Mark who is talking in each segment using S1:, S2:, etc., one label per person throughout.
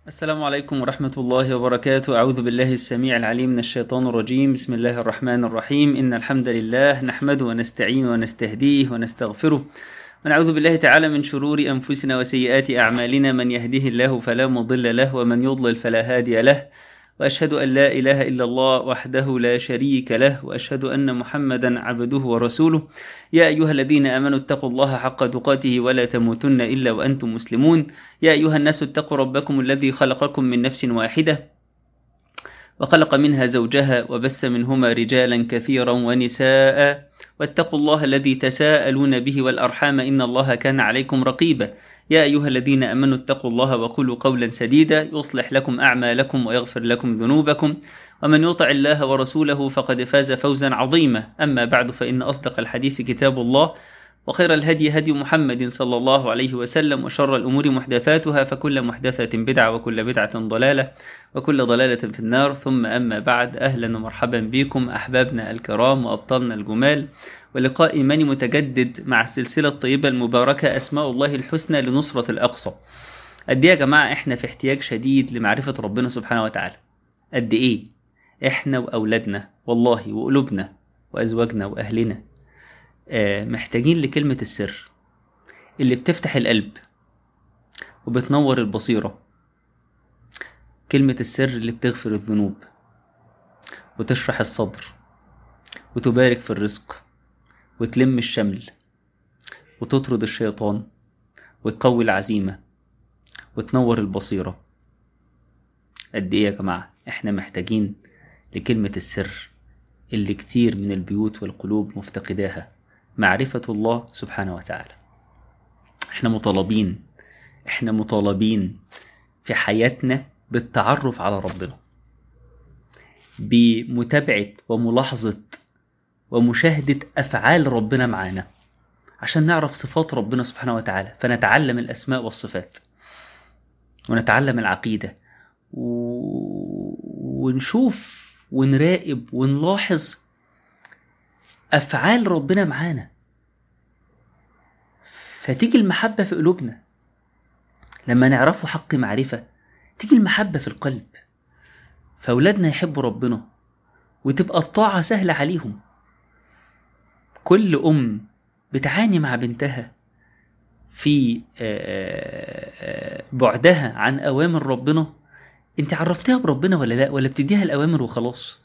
S1: السلام عليكم ورحمة الله وبركاته أعوذ بالله السميع العليم من الشيطان الرجيم بسم الله الرحمن الرحيم إن الحمد لله نحمده ونستعين ونستهديه ونستغفره ونعوذ بالله تعالى من شرور أنفسنا وسيئات أعمالنا من يهده الله فلا مضل له ومن يضلل فلا هادي له وأشهد أن لا إله إلا الله وحده لا شريك له وأشهد أن محمدا عبده ورسوله يا أيها الذين آمنوا اتقوا الله حق تقاته ولا تموتن إلا وأنتم مسلمون يا أيها الناس اتقوا ربكم الذي خلقكم من نفس واحدة وخلق منها زوجها وبث منهما رجالا كثيرا ونساء واتقوا الله الذي تساءلون به والأرحام إن الله كان عليكم رقيبا يا أيها الذين أمنوا اتقوا الله وقولوا قولا سديدا يصلح لكم أعمالكم ويغفر لكم ذنوبكم ومن يطع الله ورسوله فقد فاز فوزا عظيما أما بعد فإن أصدق الحديث كتاب الله وخير الهدي هدي محمد صلى الله عليه وسلم وشر الأمور محدثاتها فكل محدثة بدعة وكل بدعة ضلالة وكل ضلالة في النار ثم أما بعد أهلا ومرحبا بكم أحبابنا الكرام وأبطالنا الجمال ولقاء إيماني متجدد مع السلسلة الطيبة المباركة أسماء الله الحسنى لنصرة الأقصى قد إيه يا جماعة إحنا في احتياج شديد لمعرفة ربنا سبحانه وتعالى قد إيه إحنا وأولادنا والله وقلوبنا وأزواجنا وأهلنا محتاجين لكلمة السر اللي بتفتح القلب وبتنور البصيرة كلمة السر اللي بتغفر الذنوب وتشرح الصدر وتبارك في الرزق وتلم الشمل وتطرد الشيطان وتقوي العزيمة وتنور البصيرة قد ايه يا جماعة احنا محتاجين لكلمة السر اللي كتير من البيوت والقلوب مفتقداها معرفة الله سبحانه وتعالى احنا مطالبين احنا مطالبين في حياتنا بالتعرف على ربنا بمتابعة وملاحظة ومشاهدة أفعال ربنا معانا عشان نعرف صفات ربنا سبحانه وتعالى فنتعلم الأسماء والصفات ونتعلم العقيدة و... ونشوف ونراقب ونلاحظ أفعال ربنا معانا فتيجي المحبة في قلوبنا لما نعرفه حق معرفة تيجي المحبة في القلب فأولادنا يحبوا ربنا وتبقى الطاعة سهلة عليهم كل أم بتعاني مع بنتها في بعدها عن أوامر ربنا انت عرفتها بربنا ولا لا ولا بتديها الأوامر وخلاص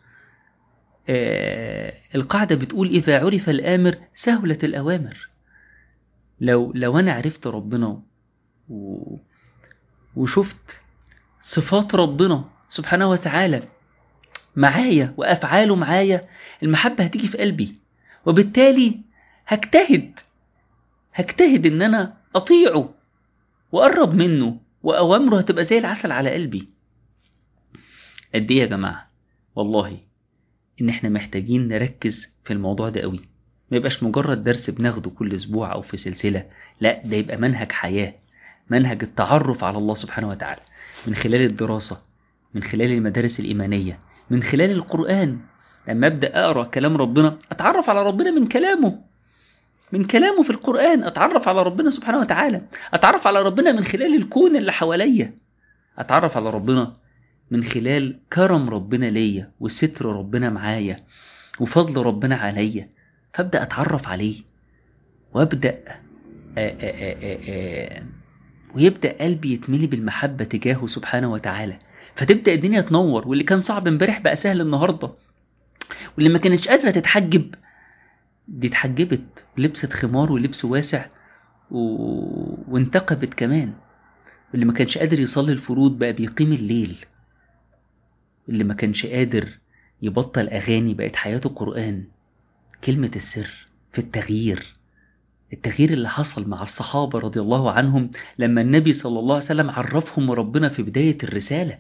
S1: القاعدة بتقول إذا عرف الآمر سهلت الأوامر لو لو أنا عرفت ربنا و... وشفت صفات ربنا سبحانه وتعالى معايا وأفعاله معايا المحبة هتيجي في قلبي وبالتالي هجتهد هجتهد ان انا اطيعه واقرب منه واوامره هتبقى زي العسل على قلبي قد ايه يا جماعه والله ان احنا محتاجين نركز في الموضوع ده قوي ما يبقاش مجرد درس بناخده كل اسبوع او في سلسله لا ده يبقى منهج حياه منهج التعرف على الله سبحانه وتعالى من خلال الدراسه من خلال المدارس الايمانيه من خلال القران لما ابدا اقرا كلام ربنا اتعرف على ربنا من كلامه من كلامه في القران اتعرف على ربنا سبحانه وتعالى اتعرف على ربنا من خلال الكون اللي حواليا اتعرف على ربنا من خلال كرم ربنا ليا وستر ربنا معايا وفضل ربنا عليا فابدا اتعرف عليه وابدا آآ آآ آآ ويبدا قلبي يتملي بالمحبه تجاهه سبحانه وتعالى فتبدا الدنيا تنور واللي كان صعب امبارح بقى سهل النهارده واللي ما كانتش قادرة تتحجب دي اتحجبت ولبست خمار ولبس واسع و... وانتقبت كمان واللي ما كانش قادر يصلي الفروض بقى بيقيم الليل واللي ما كانش قادر يبطل أغاني بقت حياته قرآن كلمة السر في التغيير التغيير اللي حصل مع الصحابة رضي الله عنهم لما النبي صلى الله عليه وسلم عرفهم ربنا في بداية الرسالة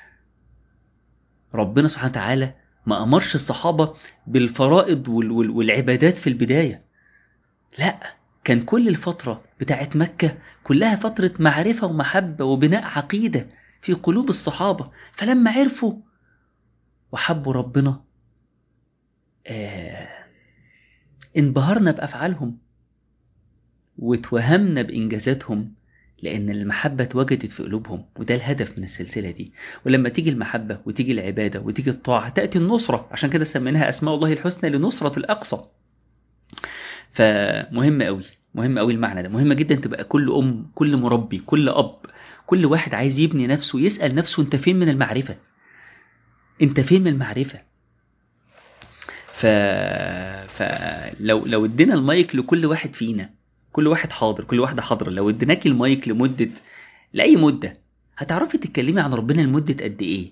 S1: ربنا سبحانه وتعالى ما أمرش الصحابة بالفرائض والعبادات في البداية لا كان كل الفترة بتاعت مكة كلها فترة معرفة ومحبة وبناء عقيدة في قلوب الصحابة فلما عرفوا وحبوا ربنا آه انبهرنا بأفعالهم وتوهمنا بإنجازاتهم لأن المحبة اتوجدت في قلوبهم وده الهدف من السلسلة دي ولما تيجي المحبة وتيجي العبادة وتيجي الطاعة تأتي النصرة عشان كده سميناها أسماء الله الحسنى لنصرة الأقصى فمهم قوي مهم قوي المعنى ده مهم جدا تبقى كل أم كل مربي كل أب كل واحد عايز يبني نفسه يسأل نفسه أنت فين من المعرفة أنت فين من المعرفة ف... فلو لو ادينا المايك لكل واحد فينا كل واحد حاضر كل واحدة حاضرة لو اديناكي المايك لمدة لأي مدة هتعرفي تتكلمي عن ربنا لمدة قد إيه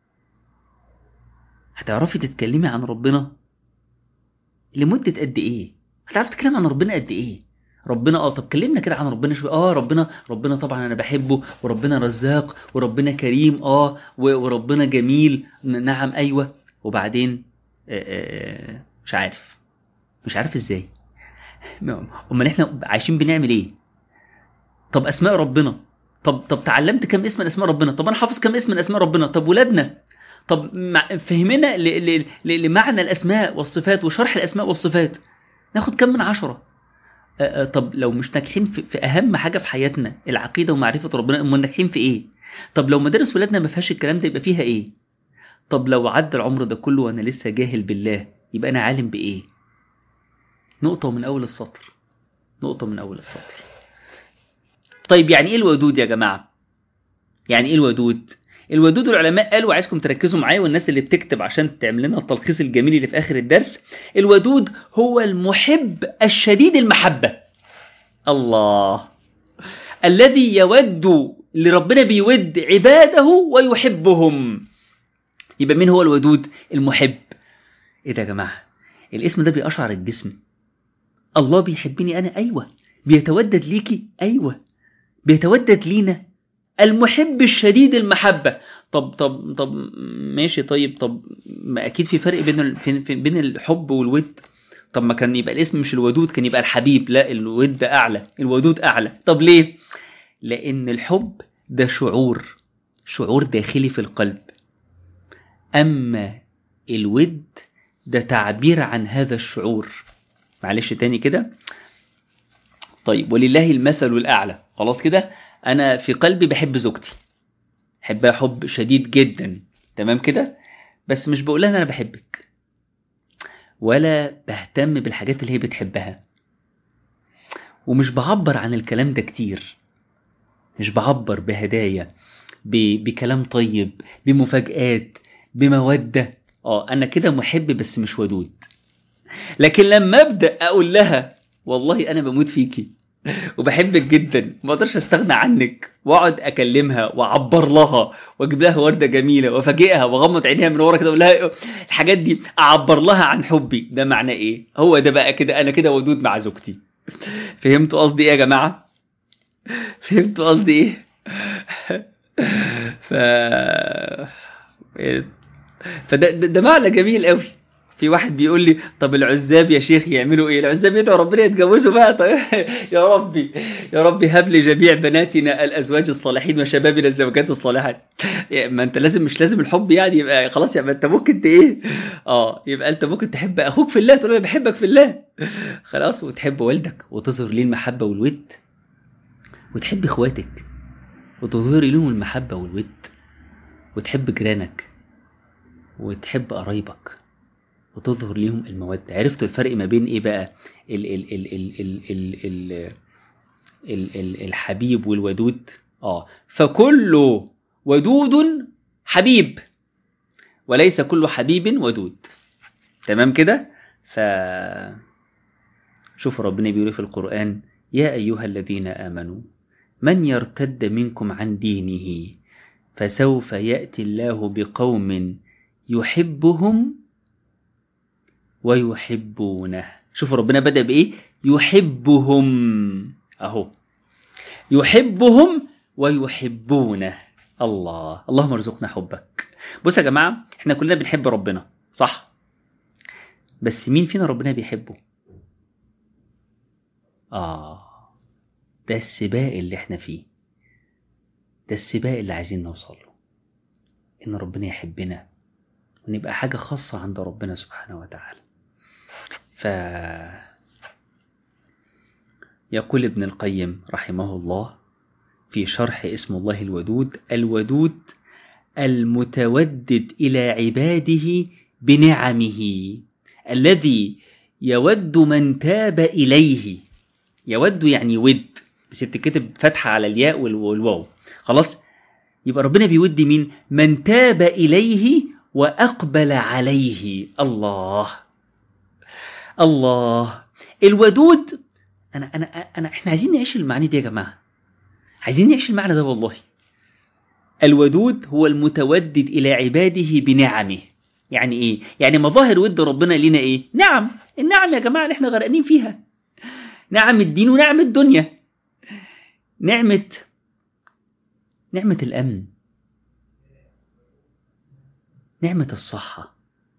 S1: هتعرفي تتكلمي عن ربنا لمدة قد إيه هتعرفي تتكلمي عن ربنا قد إيه ربنا اه طب كلمنا كده عن ربنا شويه اه ربنا ربنا طبعا انا بحبه وربنا رزاق وربنا كريم اه وربنا جميل نعم ايوه وبعدين آآ آآ مش عارف مش عارف ازاي امال احنا عايشين بنعمل ايه طب اسماء ربنا طب طب تعلمت كم اسم من اسماء ربنا طب انا حافظ كم اسم من اسماء ربنا طب ولادنا طب فهمنا لمعنى الاسماء والصفات وشرح الاسماء والصفات ناخد كم من عشرة طب لو مش ناجحين في اهم حاجه في حياتنا العقيده ومعرفه ربنا امال ناجحين في ايه طب لو مدارس ولادنا ما فيهاش الكلام ده يبقى فيها ايه طب لو عدى العمر ده كله وانا لسه جاهل بالله يبقى انا عالم بايه نقطه من اول السطر نقطه من اول السطر طيب يعني ايه الودود يا جماعه يعني ايه الودود الودود العلماء قالوا عايزكم تركزوا معايا والناس اللي بتكتب عشان تعمل لنا التلخيص الجميل اللي في اخر الدرس الودود هو المحب الشديد المحبه الله الذي يود لربنا بيود عباده ويحبهم يبقى مين هو الودود المحب ايه ده يا جماعه الاسم ده بيقشعر الجسم الله بيحبني انا ايوه بيتودد ليكي ايوه بيتودد لينا المحب الشديد المحبة طب طب طب ماشي طيب طب ما أكيد في فرق بين ال... بين الحب والود طب ما كان يبقى الاسم مش الودود كان يبقى الحبيب لا الود أعلى الودود أعلى طب ليه؟ لأن الحب ده شعور شعور داخلي في القلب أما الود ده تعبير عن هذا الشعور معلش تاني كده طيب ولله المثل الأعلى خلاص كده انا في قلبي بحب زوجتي بحبها حب شديد جدا تمام كده بس مش بقول انا بحبك ولا بهتم بالحاجات اللي هي بتحبها ومش بعبر عن الكلام ده كتير مش بعبر بهدايا ب... بكلام طيب بمفاجآت بمودة اه انا كده محب بس مش ودود لكن لما ابدا اقول لها والله انا بموت فيكي وبحبك جدا ما اقدرش استغنى عنك واقعد اكلمها واعبر لها واجيب لها ورده جميله وافاجئها واغمض عينيها من ورا كده اقول لها الحاجات دي اعبر لها عن حبي ده معناه ايه هو ده بقى كده انا كده ودود مع زوجتي فهمتوا قصدي ايه يا جماعه فهمتوا قصدي ايه ف فده ده, ده معنى جميل قوي في واحد بيقول لي طب العزاب يا شيخ يعملوا ايه العزاب يدعوا ربنا يتجوزوا بقى طيب يا ربي يا ربي هب لي جميع بناتنا الازواج الصالحين وشبابنا الزوجات الصالحات ما انت لازم مش لازم الحب يعني يبقى خلاص يبقى انت ممكن ت ايه اه يبقى انت ممكن تحب اخوك في الله تقول له بحبك في الله خلاص وتحب والدك وتظهر ليه المحبه والود وتحب اخواتك وتظهري لهم المحبه والود وتحب جيرانك وتحب قرايبك وتظهر ليهم المودة عرفتوا الفرق ما بين ايه بقى ال ال ال ال ال ال ال ال ال الحبيب والودود اه فكل ودود حبيب وليس كل حبيب ودود تمام كده ف شوفوا ربنا بيقول في القرآن يا أيها الذين آمنوا من يرتد منكم عن دينه فسوف يأتي الله بقوم يحبهم ويحبونه شوفوا ربنا بدأ بإيه يحبهم أهو يحبهم ويحبونه الله اللهم ارزقنا حبك بص يا جماعة احنا كلنا بنحب ربنا صح بس مين فينا ربنا بيحبه آه ده السباق اللي احنا فيه ده السباق اللي عايزين نوصل له إن ربنا يحبنا ونبقى حاجة خاصة عند ربنا سبحانه وتعالى ف يقول ابن القيم رحمه الله في شرح اسم الله الودود الودود المتودد إلى عباده بنعمه الذي يود من تاب إليه يود يعني ود بس بتتكتب فتحة على الياء والواو خلاص يبقى ربنا بيود مين من تاب إليه وأقبل عليه الله الله الودود أنا أنا أنا إحنا عايزين نعيش المعاني دي يا جماعة عايزين نعيش المعنى ده والله الودود هو المتودد إلى عباده بنعمه يعني إيه؟ يعني مظاهر ود ربنا لنا إيه؟ نعم النعم يا جماعة اللي إحنا غرقانين فيها نعم الدين ونعم الدنيا نعمة نعمة الأمن نعمة الصحة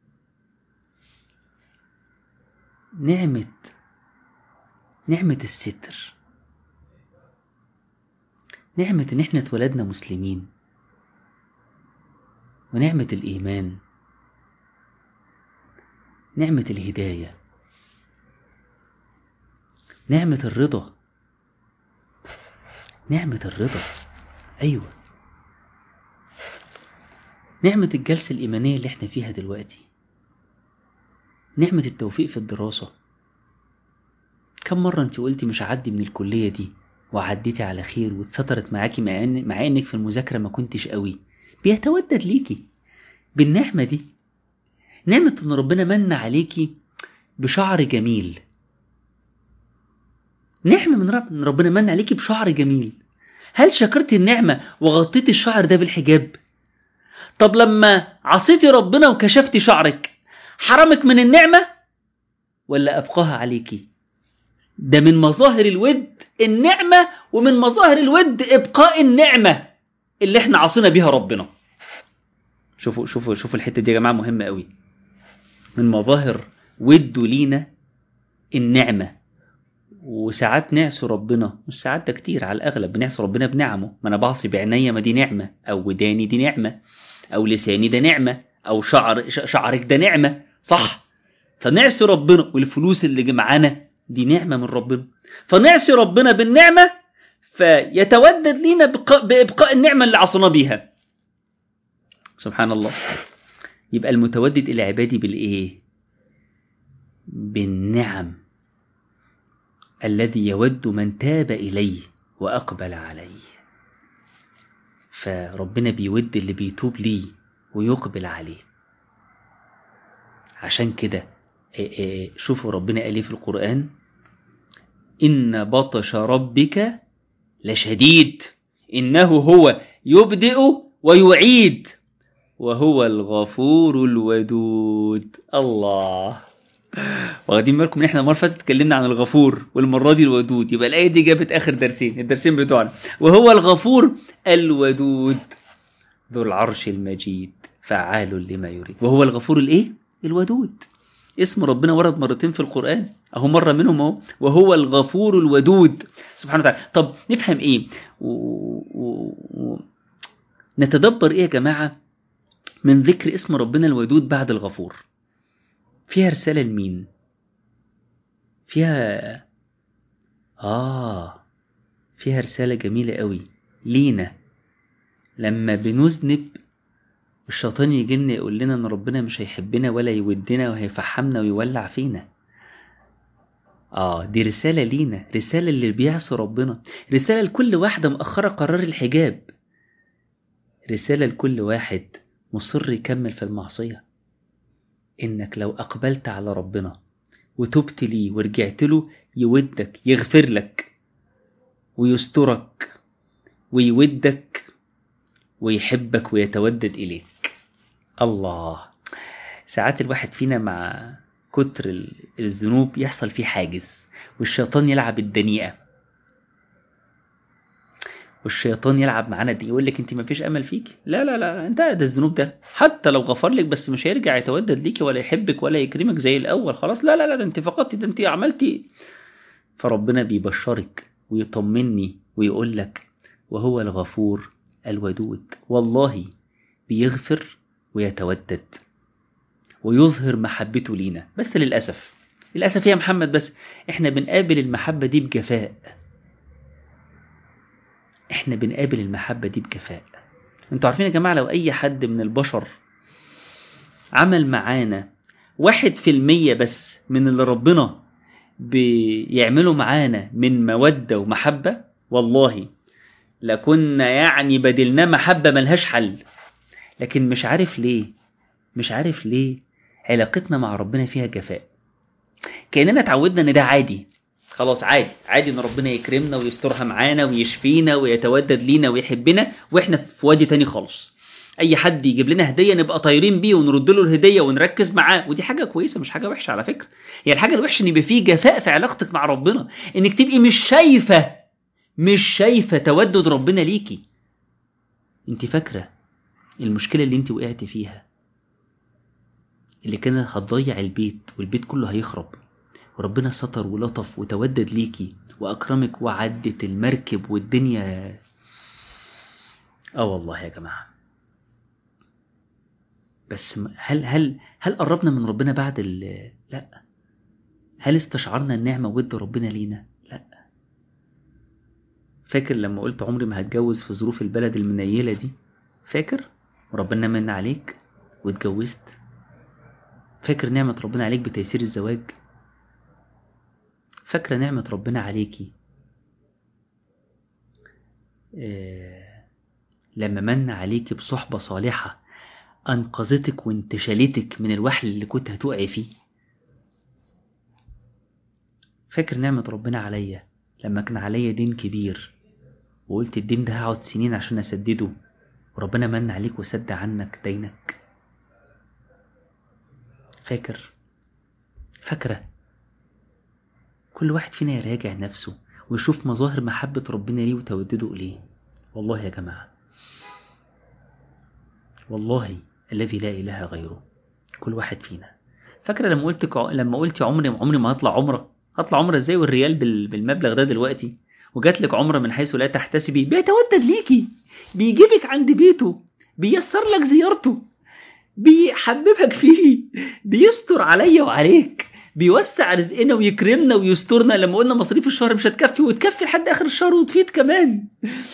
S1: نعمة نعمة الستر نعمة إن إحنا اتولدنا مسلمين ونعمة الإيمان نعمة الهداية نعمة الرضا نعمة الرضا أيوة نعمة الجلسة الإيمانية اللي احنا فيها دلوقتي نعمة التوفيق في الدراسة كم مرة انت قلتي مش هعدي من الكلية دي وعديتي على خير واتسترت معاكي مع, إن مع انك في المذاكرة ما كنتش قوي بيتودد ليكي بالنعمة دي نعمة ان ربنا من عليكي بشعر جميل نعمة من رب ان ربنا من عليكي بشعر جميل هل شكرتي النعمة وغطيتي الشعر ده بالحجاب طب لما عصيتي ربنا وكشفتي شعرك حرمك من النعمة ولا أبقاها عليكي ده من مظاهر الود النعمة ومن مظاهر الود إبقاء النعمة اللي احنا عصينا بيها ربنا شوفوا شوفوا شوفوا الحتة دي يا جماعة مهمة قوي من مظاهر وده لينا النعمة وساعات نعصي ربنا مش ساعات ده كتير على الأغلب بنعصي ربنا بنعمه ما أنا بعصي بعينيا ما دي نعمة أو وداني دي نعمة أو لساني ده نعمة أو شعر شعرك ده نعمة صح فنعصي ربنا والفلوس اللي معانا دي نعمة من ربنا فنعصي ربنا بالنعمة فيتودد لينا بإبقاء النعمة اللي عصينا بيها سبحان الله يبقى المتودد إلى عبادي بالإيه بالنعم الذي يود من تاب إليه وأقبل عليه فربنا بيود اللي بيتوب ليه ويقبل عليه عشان كده شوفوا ربنا قال في القرآن إن بطش ربك لشديد إنه هو يبدئ ويعيد وهو الغفور الودود الله واخدين بالكم ان احنا المره اللي فاتت اتكلمنا عن الغفور والمره دي الودود يبقى الايه دي جابت اخر درسين الدرسين بتوعنا وهو الغفور الودود ذو العرش المجيد فعال لما يريد وهو الغفور الايه الودود اسم ربنا ورد مرتين في القرآن أهو مرة منهم أهو وهو الغفور الودود سبحانه وتعالى طب نفهم إيه و... و... و... نتدبر إيه يا جماعة من ذكر اسم ربنا الودود بعد الغفور فيها رسالة لمين فيها آه فيها رسالة جميلة قوي لينا لما بنذنب الشيطان يجي لنا يقول لنا ان ربنا مش هيحبنا ولا يودنا وهيفحمنا ويولع فينا اه دي رسالة لينا رسالة اللي بيعصي ربنا رسالة لكل واحدة مأخرة قرار الحجاب رسالة لكل واحد مصر يكمل في المعصية انك لو اقبلت على ربنا وتبت ليه ورجعت له يودك يغفر لك ويسترك ويودك ويحبك ويتودد إليك الله ساعات الواحد فينا مع كتر الذنوب يحصل فيه حاجز والشيطان يلعب الدنيئة والشيطان يلعب معانا دي يقول لك انت ما فيش امل فيك لا لا لا انت ده الذنوب ده حتى لو غفر لك بس مش هيرجع يتودد ليكي ولا يحبك ولا يكرمك زي الاول خلاص لا لا لا ده انت فقدتي ده انت عملتي فربنا بيبشرك ويطمني ويقول لك وهو الغفور الودود والله بيغفر ويتودد ويظهر محبته لينا بس للأسف للأسف يا محمد بس احنا بنقابل المحبة دي بجفاء احنا بنقابل المحبة دي بكفاءة انتوا عارفين يا جماعة لو اي حد من البشر عمل معانا واحد في المية بس من اللي ربنا بيعمله معانا من مودة ومحبة والله لكنا يعني بدلناه محبة ملهاش حل لكن مش عارف ليه مش عارف ليه علاقتنا مع ربنا فيها جفاء كأننا اتعودنا ان ده عادي خلاص عادي عادي ان ربنا يكرمنا ويسترها معانا ويشفينا ويتودد لينا ويحبنا واحنا في وادي تاني خالص اي حد يجيب لنا هديه نبقى طايرين بيه ونرد له الهديه ونركز معاه ودي حاجه كويسه مش حاجه وحشه على فكره يعني الحاجه الوحشه ان يبقى فيه جفاء في علاقتك مع ربنا انك تبقي مش شايفه مش شايفه تودد ربنا ليكي انت فاكره المشكله اللي انت وقعت فيها اللي كانت هتضيع البيت والبيت كله هيخرب وربنا ستر ولطف وتودد ليكي واكرمك وعدت المركب والدنيا اه والله يا جماعه بس هل هل هل قربنا من ربنا بعد ال لا هل استشعرنا النعمه ود ربنا لينا لا فاكر لما قلت عمري ما هتجوز في ظروف البلد المنيله دي فاكر وربنا من عليك واتجوزت فاكر نعمه ربنا عليك بتيسير الزواج فاكره نعمه ربنا عليكي آه لما من عليكي بصحبه صالحه أنقذتك وانتشلتك من الوحل اللي كنت هتقعي فيه فاكر نعمة ربنا عليا لما كان عليا دين كبير وقلت الدين ده هقعد سنين عشان أسدده وربنا من عليك وسد عنك دينك فاكر فاكرة كل واحد فينا يراجع نفسه ويشوف مظاهر محبة ربنا ليه وتودده إليه والله يا جماعة والله الذي لا إله غيره كل واحد فينا فاكرة لما قلت لما قلت عمري عمري ما هطلع عمرة هطلع عمرة ازاي والريال بالمبلغ ده دلوقتي وجات لك عمرة من حيث لا تحتسبي بيتودد ليكي بيجيبك عند بيته بيسر لك زيارته بيحببك فيه بيستر عليا وعليك بيوسع رزقنا ويكرمنا ويسترنا لما قلنا مصاريف الشهر مش هتكفي وتكفي لحد اخر الشهر وتفيد كمان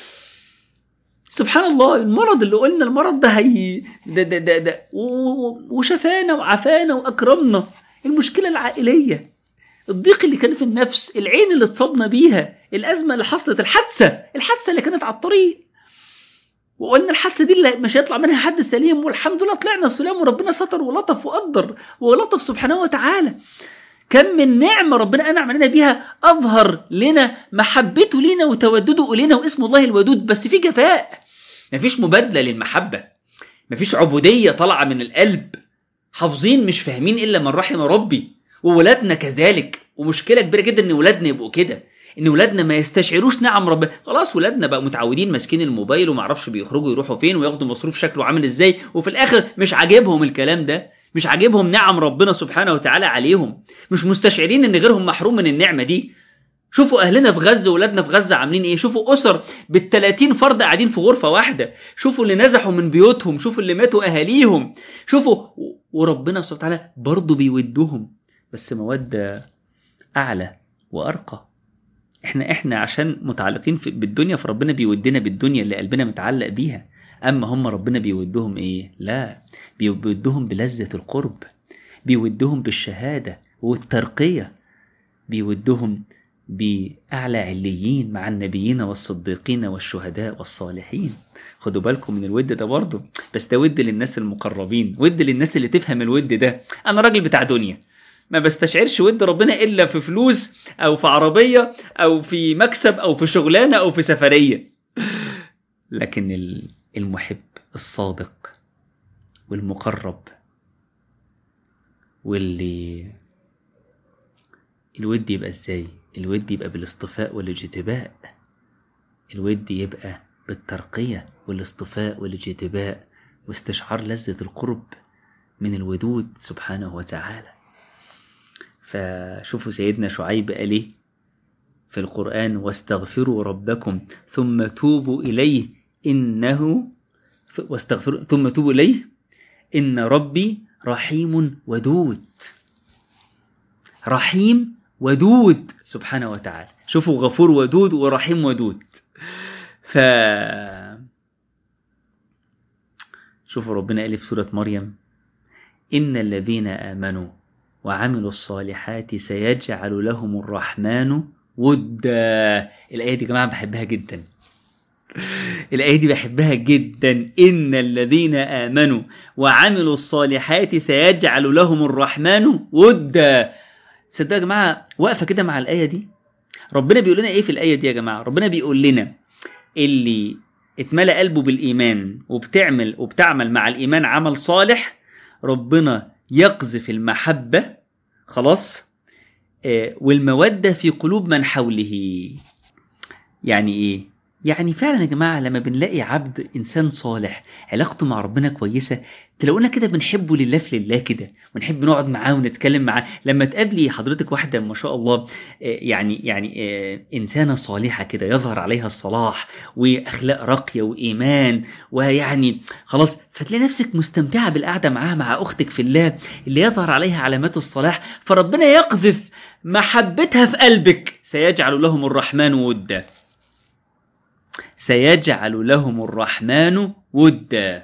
S1: سبحان الله المرض اللي قلنا المرض ده هي ده ده ده, ده وشفانا وعافانا واكرمنا المشكله العائليه الضيق اللي كان في النفس العين اللي اتصابنا بيها الازمه اللي حصلت الحادثه الحادثه اللي كانت على الطريق وقلنا الحادثه دي اللي مش هيطلع منها حد سليم والحمد لله طلعنا سلام وربنا ستر ولطف وقدر ولطف سبحانه وتعالى كم من نعمة ربنا أنعم علينا بيها أظهر لنا محبته لينا وتودده إلينا واسم الله الودود بس في جفاء مفيش مبادلة للمحبة مفيش عبودية طالعة من القلب حافظين مش فاهمين إلا من رحم ربي وولادنا كذلك ومشكلة كبيرة جدا إن ولادنا يبقوا كده إن ولادنا ما يستشعروش نعم ربنا خلاص ولادنا بقى متعودين ماسكين الموبايل ومعرفش بيخرجوا يروحوا فين وياخدوا مصروف شكله عامل إزاي وفي الآخر مش عاجبهم الكلام ده مش عاجبهم نعم ربنا سبحانه وتعالى عليهم مش مستشعرين ان غيرهم محروم من النعمه دي شوفوا اهلنا في غزه واولادنا في غزه عاملين ايه شوفوا اسر بال30 فرد قاعدين في غرفه واحده شوفوا اللي نزحوا من بيوتهم شوفوا اللي ماتوا اهاليهم شوفوا وربنا سبحانه وتعالى برضه بيودهم بس موده اعلى وارقى احنا احنا عشان متعلقين في بالدنيا فربنا بيودنا بالدنيا اللي قلبنا متعلق بيها اما هم ربنا بيودهم ايه لا بيودهم بلذة القرب بيودهم بالشهادة والترقية بيودهم بأعلى عليين مع النبيين والصديقين والشهداء والصالحين خدوا بالكم من الود ده برضه بس ده ود للناس المقربين ود للناس اللي تفهم الود ده أنا راجل بتاع دنيا ما بستشعرش ود ربنا إلا في فلوس أو في عربية أو في مكسب أو في شغلانة أو في سفرية لكن المحب الصادق والمقرب واللي الود يبقى ازاي الود يبقى بالاصطفاء والاجتباء الود يبقى بالترقية والاصطفاء والاجتباء واستشعار لذة القرب من الودود سبحانه وتعالى فشوفوا سيدنا شعيب قال ايه في القرآن واستغفروا ربكم ثم توبوا إليه إنه واستغفروا ثم توبوا إليه إن ربي رحيم ودود رحيم ودود سبحانه وتعالى شوفوا غفور ودود ورحيم ودود ف شوفوا ربنا قال في سورة مريم إن الذين آمنوا وعملوا الصالحات سيجعل لهم الرحمن ودا الآية دي يا جماعة بحبها جدا الآية دي بحبها جدا إن الذين آمنوا وعملوا الصالحات سيجعل لهم الرحمن ودا صدقوا يا جماعة واقفة كده مع الآية دي ربنا بيقول لنا إيه في الآية دي يا جماعة ربنا بيقول لنا اللي اتملى قلبه بالإيمان وبتعمل وبتعمل مع الإيمان عمل صالح ربنا يقذف المحبة خلاص آه والمودة في قلوب من حوله يعني إيه يعني فعلا يا جماعة لما بنلاقي عبد إنسان صالح علاقته مع ربنا كويسة تلاقونا كده بنحبه لله في لله كده ونحب نقعد معاه ونتكلم معاه لما تقابلي حضرتك واحدة ما شاء الله يعني يعني إنسانة صالحة كده يظهر عليها الصلاح وأخلاق راقية وإيمان ويعني خلاص فتلاقي نفسك مستمتعة بالقعدة معاها مع أختك في الله اللي يظهر عليها علامات الصلاح فربنا يقذف محبتها في قلبك سيجعل لهم الرحمن ودا سيجعل لهم الرحمن ودا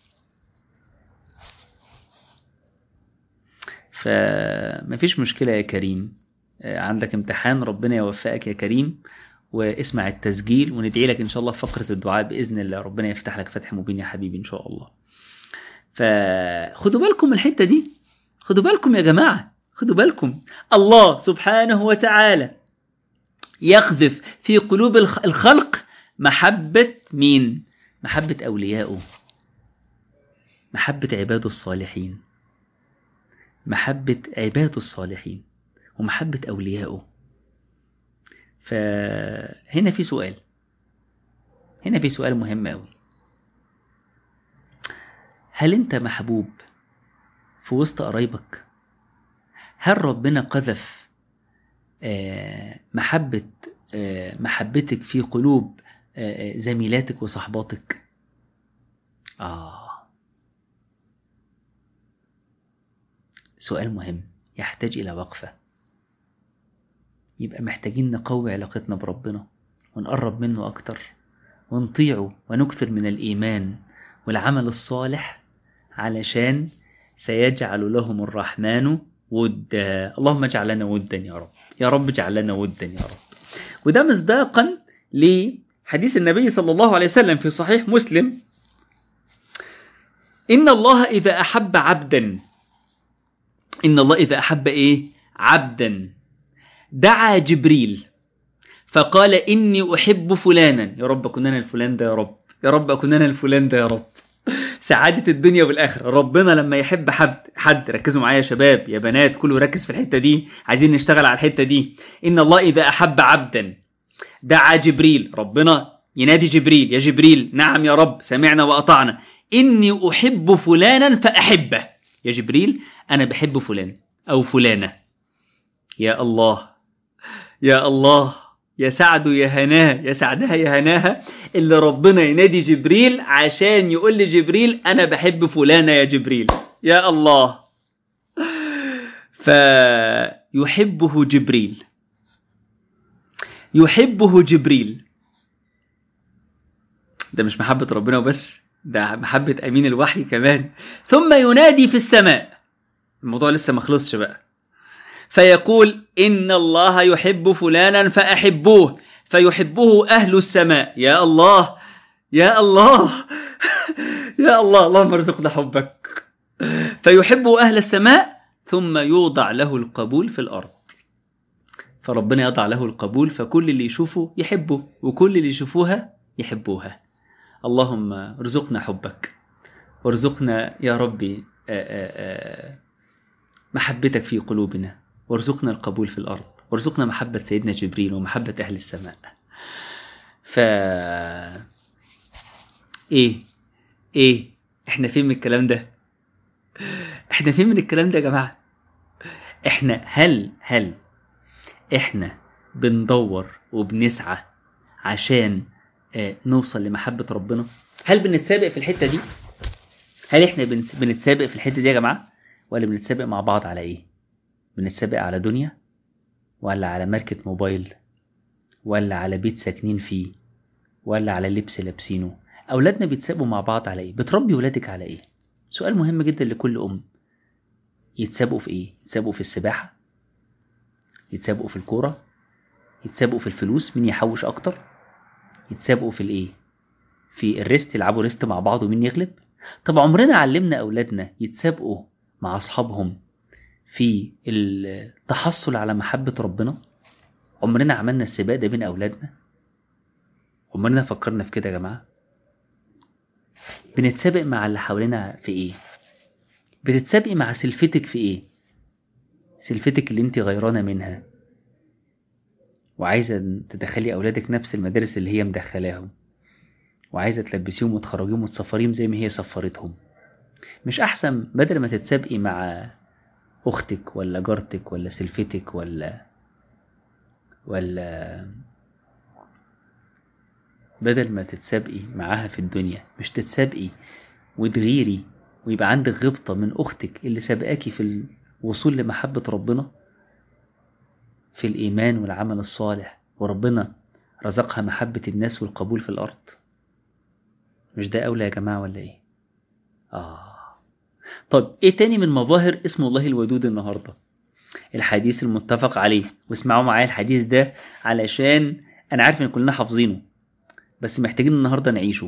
S1: فمفيش مشكلة يا كريم عندك امتحان ربنا يوفقك يا كريم واسمع التسجيل وندعي لك ان شاء الله في فقرة الدعاء بإذن الله ربنا يفتح لك فتح مبين يا حبيبي ان شاء الله فخدوا بالكم من الحتة دي خدوا بالكم يا جماعة خدوا بالكم الله سبحانه وتعالى يقذف في قلوب الخلق محبة مين؟ محبة أوليائه محبة عباده الصالحين محبة عباده الصالحين ومحبة أوليائه فهنا في سؤال هنا في سؤال مهم أوي هل أنت محبوب في وسط قرايبك هل ربنا قذف محبة محبتك في قلوب زميلاتك وصحباتك آه سؤال مهم يحتاج إلى وقفة يبقى محتاجين نقوي علاقتنا بربنا ونقرب منه أكتر ونطيعه ونكثر من الإيمان والعمل الصالح علشان سيجعل لهم الرحمن ودا اللهم اجعل لنا ودا يا رب يا رب اجعل لنا ودا يا رب وده مصداقا لحديث النبي صلى الله عليه وسلم في صحيح مسلم إن الله إذا أحب عبدا إن الله إذا أحب إيه عبدا دعا جبريل فقال إني أحب فلانا يا رب أكون أنا الفلان ده يا رب يا رب أكون أنا الفلان ده يا رب سعادة الدنيا والآخرة ربنا لما يحب حد حد ركزوا معايا يا شباب يا بنات كله ركز في الحتة دي عايزين نشتغل على الحتة دي إن الله إذا أحب عبدا دعا جبريل ربنا ينادي جبريل يا جبريل نعم يا رب سمعنا وأطعنا إني أحب فلانا فأحبه يا جبريل أنا بحب فلان أو فلانة يا الله يا الله يا سعد يا هناه يا سعدها يا هناها اللي ربنا ينادي جبريل عشان يقول لجبريل أنا بحب فلانة يا جبريل يا الله فيحبه جبريل يحبه جبريل ده مش محبة ربنا وبس ده محبة أمين الوحي كمان ثم ينادي في السماء الموضوع لسه ما خلصش بقى فيقول إن الله يحب فلانا فأحبوه فيحبه أهل السماء يا الله يا الله يا الله اللهم ارزقنا حبك فيحبه أهل السماء ثم يوضع له القبول في الأرض فربنا يضع له القبول فكل اللي يشوفه يحبه وكل اللي يشوفوها يحبوها اللهم ارزقنا حبك وارزقنا يا ربي محبتك في قلوبنا وارزقنا القبول في الأرض وارزقنا محبة سيدنا جبريل ومحبة أهل السماء ف ايه ايه احنا فين من الكلام ده احنا فين من الكلام ده يا جماعة احنا هل هل احنا بندور وبنسعى عشان اه نوصل لمحبة ربنا هل بنتسابق في الحتة دي هل احنا بنتسابق في الحتة دي يا جماعة ولا بنتسابق مع بعض على ايه بنتسابق على دنيا ولا على ماركة موبايل ولا على بيت ساكنين فيه ولا على لبس لابسينه أولادنا بيتسابوا مع بعض على إيه بتربي ولادك على إيه سؤال مهم جدا لكل أم يتسابقوا في إيه يتسابقوا في السباحة يتسابقوا في الكورة يتسابقوا في الفلوس مين يحوش أكتر يتسابقوا في الإيه في الريست يلعبوا ريست مع بعض ومين يغلب طب عمرنا علمنا أولادنا يتسابقوا مع أصحابهم في التحصل على محبة ربنا عمرنا عملنا السباق ده بين أولادنا عمرنا فكرنا في كده يا جماعة بنتسابق مع اللي حوالينا في ايه بتتسابقي مع سلفتك في ايه سلفتك اللي انت غيرانة منها وعايزة تدخلي أولادك نفس المدارس اللي هي مدخلاهم وعايزة تلبسيهم وتخرجيهم وتسفريهم زي ما هي سفرتهم مش أحسن بدل ما تتسابقي مع أختك ولا جارتك ولا سلفتك ولا ولا بدل ما تتسابقي معاها في الدنيا مش تتسابقي وتغيري ويبقى عندك غبطة من أختك اللي سابقاكي في الوصول لمحبة ربنا في الإيمان والعمل الصالح وربنا رزقها محبة الناس والقبول في الأرض مش ده أولى يا جماعة ولا إيه؟ آه طب إيه تاني من مظاهر اسم الله الودود النهاردة؟ الحديث المتفق عليه واسمعوا معايا الحديث ده علشان أنا عارف إن كلنا حافظينه بس محتاجين النهاردة نعيشه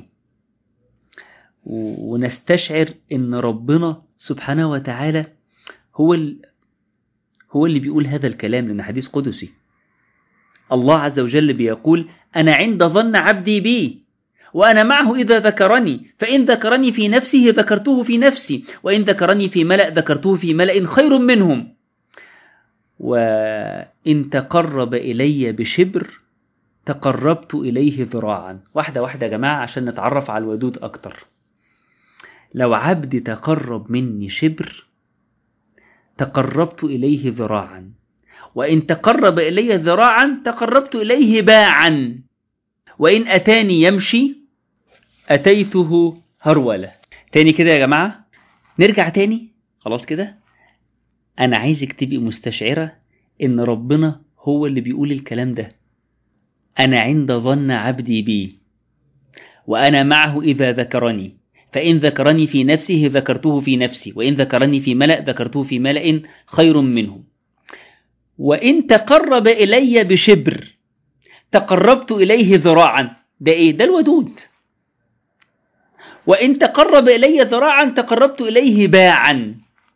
S1: ونستشعر إن ربنا سبحانه وتعالى هو ال... هو اللي بيقول هذا الكلام لأن حديث قدسي الله عز وجل بيقول أنا عند ظن عبدي بي وأنا معه إذا ذكرني فإن ذكرني في نفسه ذكرته في نفسي وإن ذكرني في ملأ ذكرته في ملأ خير منهم وإن تقرب إلي بشبر تقربت إليه ذراعا واحدة واحدة يا جماعة عشان نتعرف على الودود أكتر لو عبد تقرب مني شبر تقربت إليه ذراعا وإن تقرب إلي ذراعا تقربت إليه باعا وإن أتاني يمشي أتيته هرولة تاني كده يا جماعة نرجع تاني خلاص كده أنا عايزك تبقي مستشعرة إن ربنا هو اللي بيقول الكلام ده أنا عند ظن عبدي بي وأنا معه إذا ذكرني فإن ذكرني في نفسه ذكرته في نفسي وإن ذكرني في ملأ ذكرته في ملأ خير منهم وإن تقرب إلي بشبر تقربت إليه ذراعا ده إيه ده الودود وإن تقرب إلي ذراعا تقربت إليه باعا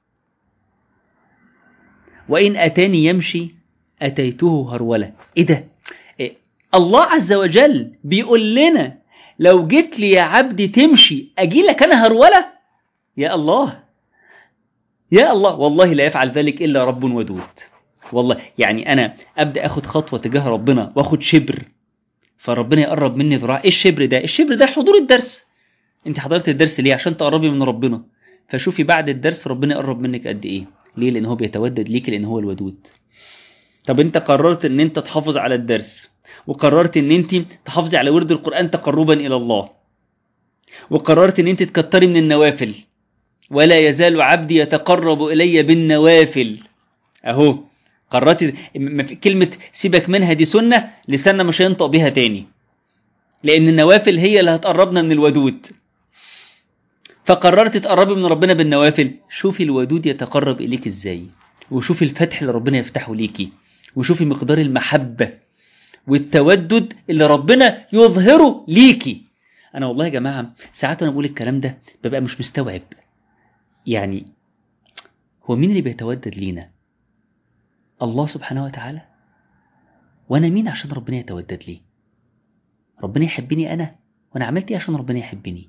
S1: وإن أتاني يمشي أتيته هرولة إيه ده إيه؟ الله عز وجل بيقول لنا لو جيت لي يا عبدي تمشي أجي لك أنا هرولة يا الله يا الله والله لا يفعل ذلك إلا رب ودود والله يعني أنا أبدأ أخد خطوة تجاه ربنا وأخد شبر فربنا يقرب مني ذراع إيه الشبر ده الشبر ده حضور الدرس أنت حضرت الدرس ليه عشان تقربي من ربنا فشوفي بعد الدرس ربنا يقرب منك قد إيه ليه لأن هو بيتودد ليك لأن هو الودود طب أنت قررت أن أنت تحافظ على الدرس وقررت أن أنت تحافظي على ورد القرآن تقربا إلى الله وقررت أن أنت تكتري من النوافل ولا يزال عبدي يتقرب إلي بالنوافل أهو قررت كلمة سيبك منها دي سنة لسنة مش هينطق بيها تاني لأن النوافل هي اللي هتقربنا من الودود فقررت تقربي من ربنا بالنوافل شوفي الودود يتقرب إليك إزاي وشوفي الفتح اللي ربنا يفتحه ليكي وشوفي مقدار المحبة والتودد اللي ربنا يظهره ليكي أنا والله يا جماعة ساعات أنا بقول الكلام ده ببقى مش مستوعب يعني هو مين اللي بيتودد لينا الله سبحانه وتعالى وانا مين عشان ربنا يتودد لي ربنا يحبني انا وانا عملت ايه عشان ربنا يحبني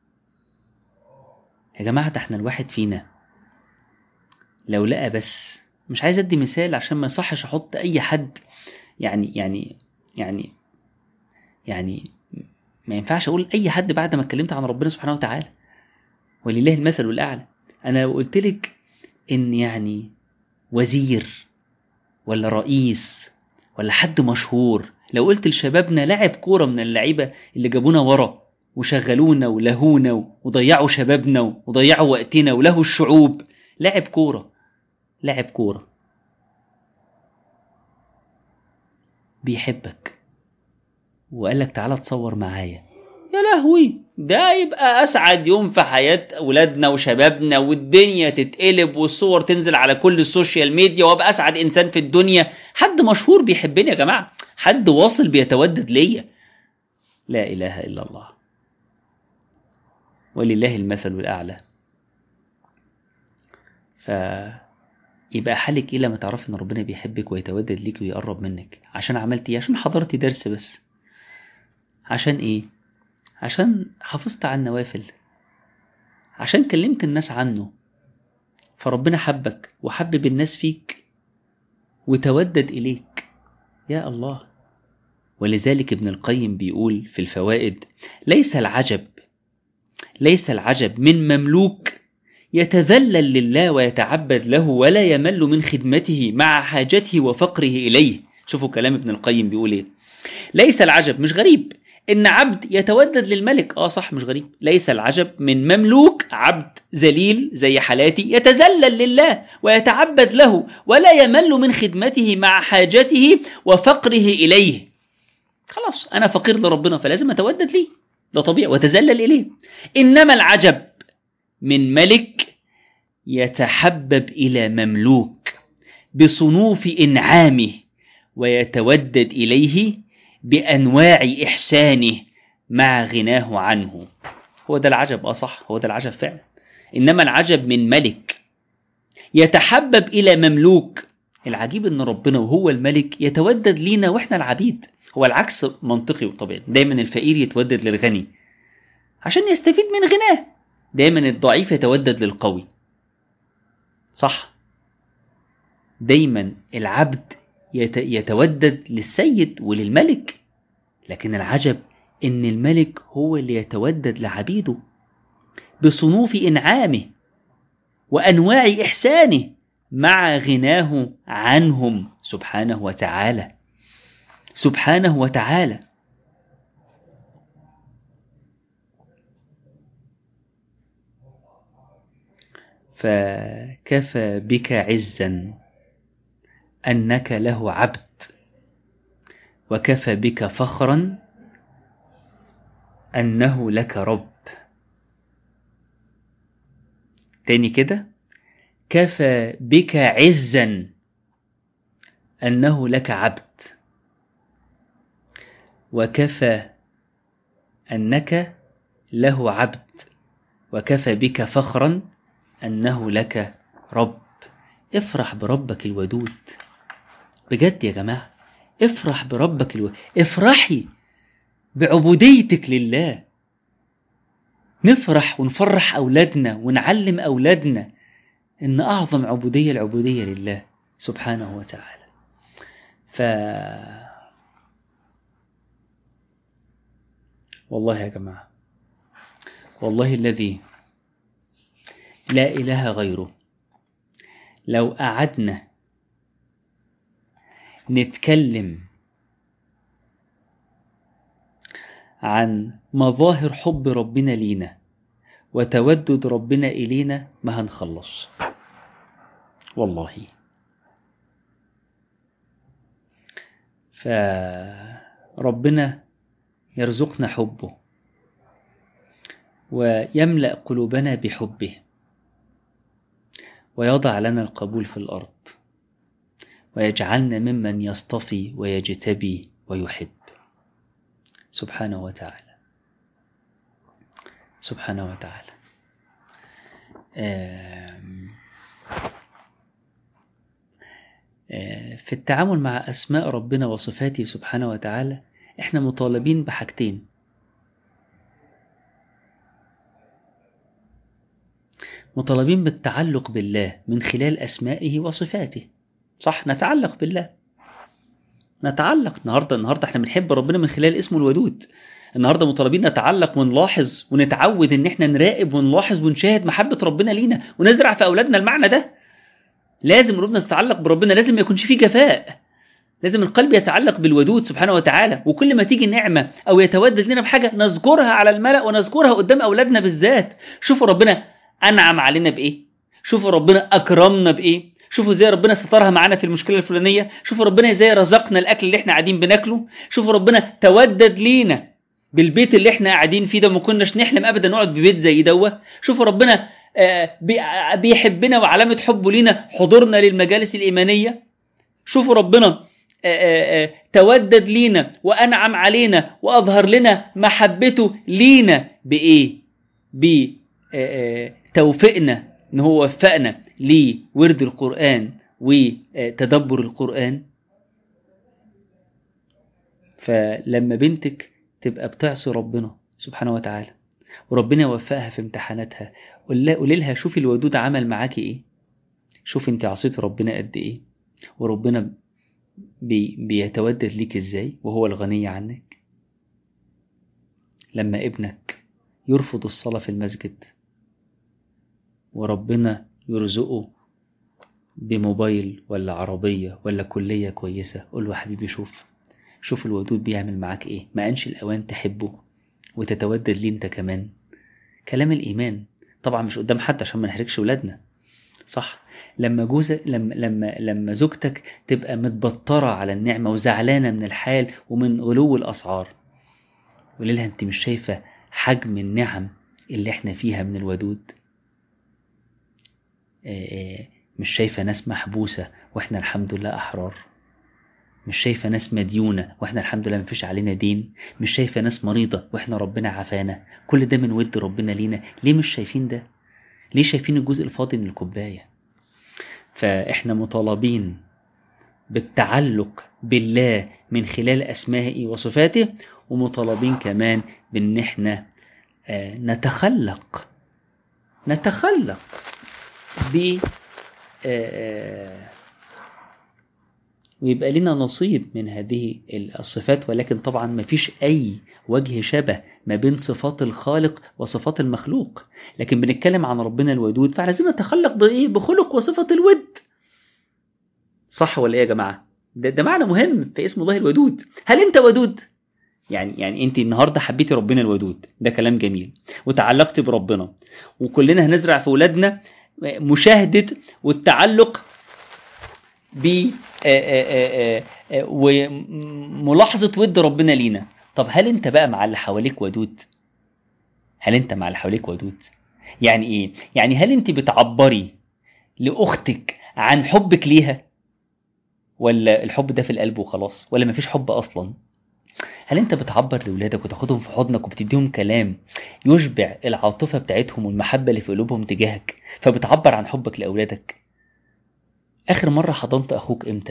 S1: يا جماعه ده احنا الواحد فينا لو لقى بس مش عايز ادي مثال عشان ما يصحش احط اي حد يعني يعني يعني يعني ما ينفعش اقول اي حد بعد ما اتكلمت عن ربنا سبحانه وتعالى ولله المثل الاعلى انا لو قلت لك ان يعني وزير ولا رئيس ولا حد مشهور لو قلت لشبابنا لاعب كورة من اللعيبة اللي جابونا ورا وشغلونا ولهونا وضيعوا شبابنا وضيعوا وقتنا ولهوا الشعوب لاعب كورة لاعب كورة بيحبك وقال لك تعالى تصور معايا يا لهوي ده يبقى اسعد يوم في حياه اولادنا وشبابنا والدنيا تتقلب والصور تنزل على كل السوشيال ميديا وابقى اسعد انسان في الدنيا حد مشهور بيحبني يا جماعه حد واصل بيتودد ليا لا اله الا الله ولله المثل الاعلى ف يبقى حالك ايه لما تعرفي ان ربنا بيحبك ويتودد ليك ويقرب منك عشان عملت ايه عشان حضرتي درس بس عشان ايه عشان حافظت على النوافل عشان كلمت الناس عنه فربنا حبك وحبب الناس فيك وتودد إليك يا الله ولذلك ابن القيم بيقول في الفوائد ليس العجب ليس العجب من مملوك يتذلل لله ويتعبد له ولا يمل من خدمته مع حاجته وفقره إليه شوفوا كلام ابن القيم بيقول ايه ليس العجب مش غريب ان عبد يتودد للملك اه صح مش غريب ليس العجب من مملوك عبد ذليل زي حالاتي يتذلل لله ويتعبد له ولا يمل من خدمته مع حاجته وفقره اليه خلاص انا فقير لربنا فلازم اتودد ليه ده طبيعي وتذلل اليه انما العجب من ملك يتحبب الى مملوك بصنوف انعامه ويتودد اليه بانواع احسانه مع غناه عنه هو ده العجب اه صح هو ده العجب فعلا انما العجب من ملك يتحبب الى مملوك العجيب ان ربنا وهو الملك يتودد لينا واحنا العبيد هو العكس منطقي وطبيعي دايما الفقير يتودد للغني عشان يستفيد من غناه دايما الضعيف يتودد للقوي صح دايما العبد يتودد للسيد وللملك لكن العجب ان الملك هو اللي يتودد لعبيده بصنوف انعامه وانواع احسانه مع غناه عنهم سبحانه وتعالى سبحانه وتعالى فكفى بك عزا أنك له عبد وكفى بك فخرا أنه لك رب تاني كده كفى بك عزا أنه لك عبد وكفى أنك له عبد وكفى بك فخرا أنه لك رب افرح بربك الودود بجد يا جماعة افرح بربك الودود افرحي بعبوديتك لله نفرح ونفرح أولادنا ونعلم أولادنا إن أعظم عبودية العبودية لله سبحانه وتعالى ف والله يا جماعة والله الذي لا إله غيره لو قعدنا نتكلم عن مظاهر حب ربنا لينا وتودد ربنا إلينا ما هنخلص والله فربنا يرزقنا حبه ويملأ قلوبنا بحبه ويضع لنا القبول في الأرض ويجعلنا ممن يصطفي ويجتبي ويحب سبحانه وتعالى سبحانه وتعالى في التعامل مع أسماء ربنا وصفاته سبحانه وتعالى احنا مطالبين بحاجتين مطالبين بالتعلق بالله من خلال أسمائه وصفاته صح نتعلق بالله نتعلق النهاردة النهاردة احنا بنحب ربنا من خلال اسمه الودود النهاردة مطالبين نتعلق ونلاحظ ونتعود ان احنا نراقب ونلاحظ ونشاهد محبة ربنا لينا ونزرع في أولادنا المعنى ده لازم قلوبنا تتعلق بربنا لازم ما يكونش فيه جفاء لازم القلب يتعلق بالودود سبحانه وتعالى وكل ما تيجي نعمة أو يتودد لنا بحاجة نذكرها على الملأ ونذكرها قدام أولادنا بالذات شوفوا ربنا أنعم علينا بإيه شوفوا ربنا أكرمنا بإيه شوفوا ازاي ربنا سترها معانا في المشكله الفلانيه شوفوا ربنا ازاي رزقنا الاكل اللي احنا قاعدين بناكله شوفوا ربنا تودد لينا بالبيت اللي احنا قاعدين فيه ده ما كناش نحلم ابدا نقعد ببيت زي دوه شوفوا ربنا بيحبنا وعلامه حبه لينا حضورنا للمجالس الايمانيه شوفوا ربنا تودد لينا وانعم علينا واظهر لنا محبته لينا بايه بتوفيقنا ان هو وفقنا لورد القران وتدبر القران فلما بنتك تبقى بتعصي ربنا سبحانه وتعالى وربنا يوفقها في امتحاناتها قولي لها شوفي الودود عمل معاكي ايه شوفي انت عصيتي ربنا قد ايه وربنا بي بيتودد ليك ازاي وهو الغني عنك لما ابنك يرفض الصلاة في المسجد وربنا يرزقه بموبايل ولا عربية ولا كلية كويسة قول له حبيبي شوف شوف الودود بيعمل معاك ايه ما انش الاوان تحبه وتتودد ليه انت كمان كلام الايمان طبعا مش قدام حد عشان ما نحرجش ولادنا صح لما جوز لما لما لما زوجتك تبقى متبطره على النعمه وزعلانه من الحال ومن غلو الاسعار قولي لها انت مش شايفه حجم النعم اللي احنا فيها من الودود مش شايفه ناس محبوسه واحنا الحمد لله احرار مش شايفة ناس مديونة واحنا الحمد لله مفيش علينا دين مش شايفة ناس مريضة واحنا ربنا عافانا كل ده من ود ربنا لينا ليه مش شايفين ده ليه شايفين الجزء الفاضي من الكوباية فاحنا مطالبين بالتعلق بالله من خلال أسمائه وصفاته ومطالبين كمان بان احنا نتخلق نتخلق ب ويبقى لنا نصيب من هذه الصفات ولكن طبعا ما فيش أي وجه شبه ما بين صفات الخالق وصفات المخلوق لكن بنتكلم عن ربنا الودود فلازم نتخلق بإيه بخلق وصفة الود صح ولا إيه يا جماعة ده, ده معنى مهم في اسم الله الودود هل أنت ودود يعني يعني انت النهارده حبيتي ربنا الودود ده كلام جميل وتعلقتي بربنا وكلنا هنزرع في ولادنا مشاهده والتعلق ب وملاحظة ود ربنا لينا طب هل انت بقى مع اللي حواليك ودود هل انت مع اللي حواليك ودود يعني ايه يعني هل انت بتعبري لاختك عن حبك ليها ولا الحب ده في القلب وخلاص ولا مفيش حب اصلا هل انت بتعبر لاولادك وتاخدهم في حضنك وبتديهم كلام يشبع العاطفه بتاعتهم والمحبه اللي في قلوبهم تجاهك فبتعبر عن حبك لاولادك آخر مرة حضنت أخوك إمتى؟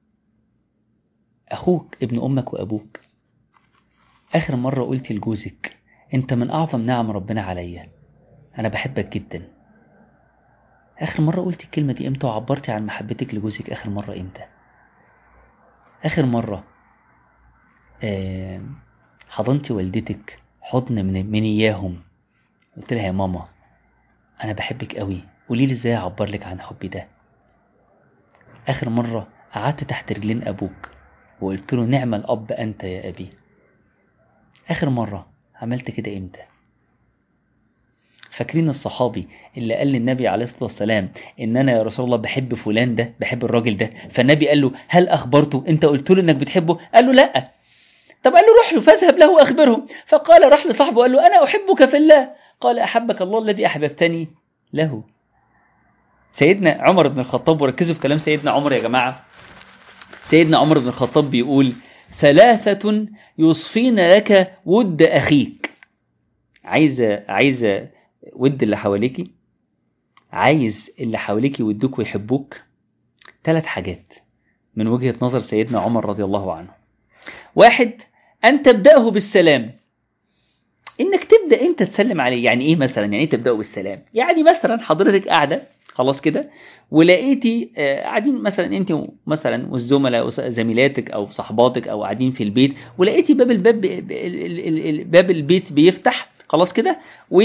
S1: أخوك ابن أمك وأبوك آخر مرة قلت لجوزك أنت من أعظم نعم ربنا عليا أنا بحبك جدا آخر مرة قلت الكلمة دي إمتى وعبرتي عن محبتك لجوزك آخر مرة إمتى؟ آخر مرة آه حضنتي والدتك حضن من, من إياهم قلت لها يا ماما أنا بحبك قوي قولي لي إزاي أعبر لك عن حبي ده آخر مرة قعدت تحت رجلين أبوك وقلت له نعم الأب أنت يا أبي آخر مرة عملت كده إمتى فاكرين الصحابي اللي قال للنبي عليه الصلاة والسلام إن أنا يا رسول الله بحب فلان ده بحب الراجل ده فالنبي قال له هل أخبرته أنت قلت له إنك بتحبه قال له لأ طب قال له روح له فاذهب له وأخبره فقال راح لصاحبه قال له أنا أحبك في الله قال أحبك الله الذي أحببتني له سيدنا عمر بن الخطاب وركزوا في كلام سيدنا عمر يا جماعة سيدنا عمر بن الخطاب بيقول ثلاثة يصفين لك ود أخيك عايزة عايزة ود اللي حواليكي عايز اللي حواليكي يودوك ويحبوك ثلاث حاجات من وجهة نظر سيدنا عمر رضي الله عنه واحد أن تبدأه بالسلام إنك تبدأ أنت تسلم عليه يعني إيه مثلا يعني إيه تبدأه بالسلام يعني مثلا حضرتك قاعدة خلاص كده ولقيتي قاعدين مثلا انت مثلا والزملاء زميلاتك او صحباتك او قاعدين في البيت ولقيتي باب الباب باب البيت بيفتح خلاص كده و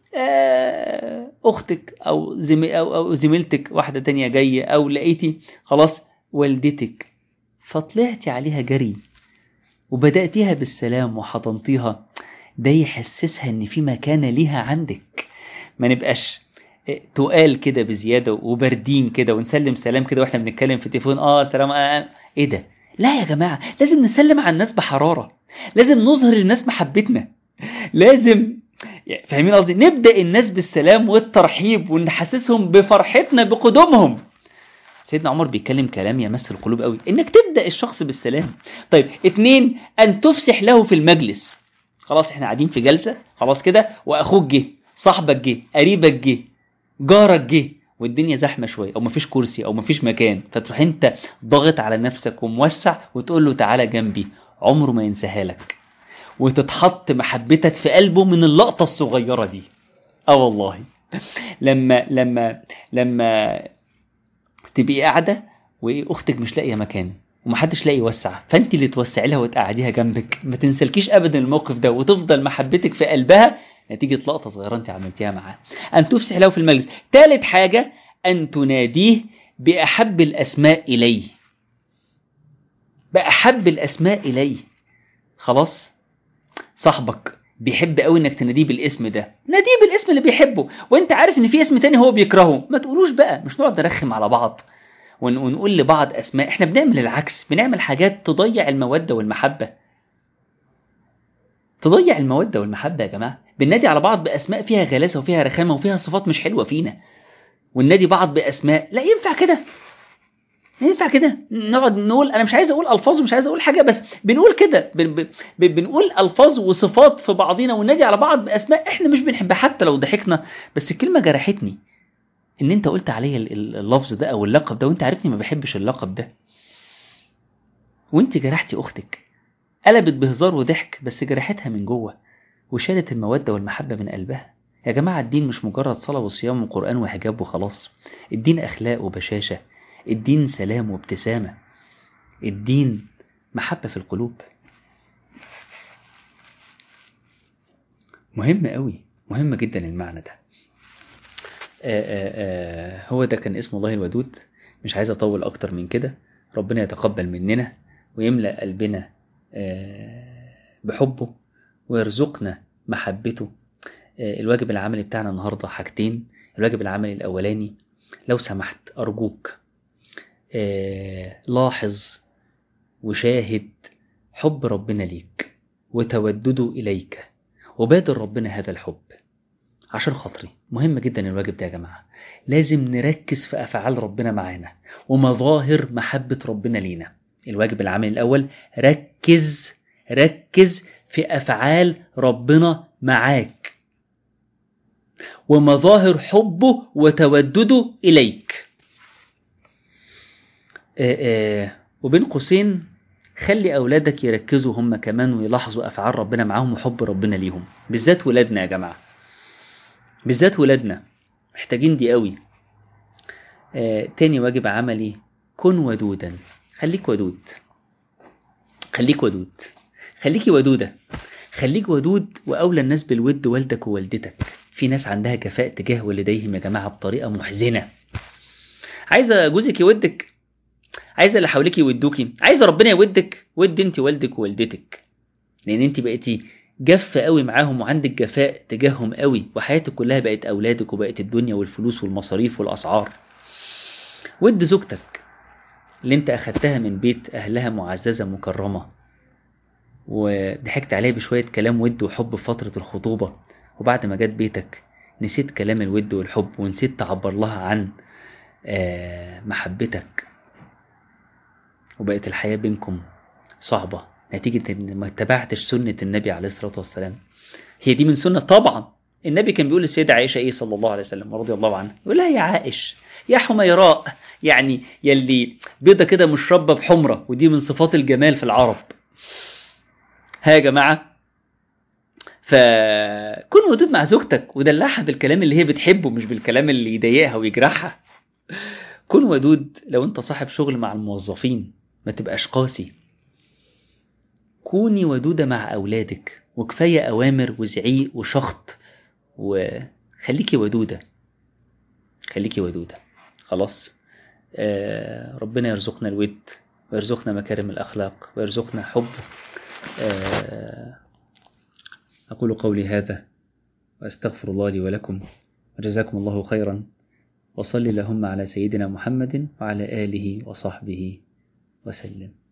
S1: اختك او زمي او او زميلتك واحده تانية جايه او لقيتي خلاص والدتك فطلعتي عليها جري وبداتيها بالسلام وحضنتيها ده يحسسها ان في مكانه ليها عندك ما نبقاش تقال كده بزيادة وباردين كده ونسلم سلام كده واحنا بنتكلم في التليفون اه سلام آه ايه ده لا يا جماعة لازم نسلم على الناس بحرارة لازم نظهر للناس محبتنا لازم فاهمين قصدي نبدأ الناس بالسلام والترحيب ونحسسهم بفرحتنا بقدومهم سيدنا عمر بيتكلم كلام يمس القلوب قوي انك تبدأ الشخص بالسلام طيب اتنين ان تفسح له في المجلس خلاص احنا قاعدين في جلسة خلاص كده واخوك جه صاحبك جه قريبك جه جارك جه والدنيا زحمة شوية أو مفيش كرسي أو مفيش مكان فتروح أنت ضاغط على نفسك وموسع وتقول له تعالى جنبي عمره ما ينساها لك وتتحط محبتك في قلبه من اللقطة الصغيرة دي اه والله لما لما لما تبقي قاعدة واختك مش لاقية مكان ومحدش لاقي يوسع فانت اللي توسعي لها وتقعديها جنبك ما تنسلكيش ابدا الموقف ده وتفضل محبتك في قلبها نتيجة لقطة صغيرة انت عملتيها معاه ان تفسح له في المجلس ثالث حاجة ان تناديه باحب الاسماء اليه باحب الاسماء اليه خلاص صاحبك بيحب قوي انك تناديه بالاسم ده ناديه بالاسم اللي بيحبه وانت عارف ان في اسم تاني هو بيكرهه ما تقولوش بقى مش نقعد نرخم على بعض ونقول لبعض اسماء احنا بنعمل العكس بنعمل حاجات تضيع المودة والمحبة تضيع المودة والمحبة يا جماعة بننادي على بعض باسماء فيها غلاسة وفيها رخامة وفيها صفات مش حلوة فينا وننادي بعض باسماء لا ينفع كده ينفع كده نقعد نقول انا مش عايز اقول الفاظ ومش عايز اقول حاجه بس بنقول كده بن بن بنقول الفاظ وصفات في بعضينا وننادي على بعض باسماء احنا مش بنحبها حتى لو ضحكنا بس الكلمه جرحتني ان انت قلت عليا اللفظ ده او اللقب ده وانت عارفني ما بحبش اللقب ده وانت جرحتي اختك قلبت بهزار وضحك بس جرحتها من جوه وشالت الموده والمحبه من قلبها يا جماعه الدين مش مجرد صلاه وصيام وقران وحجاب وخلاص الدين اخلاق وبشاشه الدين سلام وابتسامة الدين محبة في القلوب مهم قوي مهم جدا المعنى ده آآ آآ هو ده كان اسم الله الودود مش عايز أطول أكتر من كده ربنا يتقبل مننا ويملأ قلبنا بحبه ويرزقنا محبته الواجب العملي بتاعنا النهاردة حاجتين الواجب العملي الأولاني لو سمحت أرجوك آه لاحظ وشاهد حب ربنا ليك وتودده إليك وبادر ربنا هذا الحب عشان خاطري مهم جدا الواجب ده يا جماعة لازم نركز في أفعال ربنا معانا ومظاهر محبة ربنا لينا الواجب العملي الأول ركز ركز في أفعال ربنا معاك ومظاهر حبه وتودده إليك آآ آآ وبين قوسين خلي أولادك يركزوا هم كمان ويلاحظوا أفعال ربنا معاهم وحب ربنا ليهم بالذات ولادنا يا جماعة بالذات ولادنا محتاجين دي قوي تاني واجب عملي كن ودودا خليك ودود خليك ودود خليكي ودودة خليك ودود وأولى الناس بالود والدك ووالدتك في ناس عندها جفاء تجاه والديهم يا جماعة بطريقة محزنة عايزة جوزك يودك عايزه اللي حواليك يودوكي عايزه ربنا يودك ود انت والدك ووالدتك لان انت بقيتي جافه قوي معاهم وعندك جفاء تجاههم قوي وحياتك كلها بقت اولادك وبقت الدنيا والفلوس والمصاريف والاسعار ود زوجتك اللي انت اخدتها من بيت اهلها معززه مكرمه وضحكت عليها بشويه كلام ود وحب في فتره الخطوبه وبعد ما جت بيتك نسيت كلام الود والحب ونسيت تعبر لها عن محبتك وبقت الحياة بينكم صعبة نتيجة ان ما اتبعتش سنة النبي عليه الصلاة والسلام هي دي من سنة طبعا النبي كان بيقول للسيدة عائشة ايه صلى الله عليه وسلم رضي الله عنها يقول لها يا عائش يا حميراء يعني يلي بيضة كده مشربة بحمرة ودي من صفات الجمال في العرب ها يا جماعة فكن ودود مع زوجتك ودلعها بالكلام اللي هي بتحبه مش بالكلام اللي يضايقها ويجرحها كن ودود لو انت صاحب شغل مع الموظفين ما تبقاش قاسي كوني ودودة مع أولادك وكفاية أوامر وزعيق وشخط وخليكي ودودة خليكي ودودة خلاص آه ربنا يرزقنا الود ويرزقنا مكارم الأخلاق ويرزقنا حب آه أقول قولي هذا وأستغفر الله لي ولكم وجزاكم الله خيرا وصل اللهم على سيدنا محمد وعلى آله وصحبه وسلم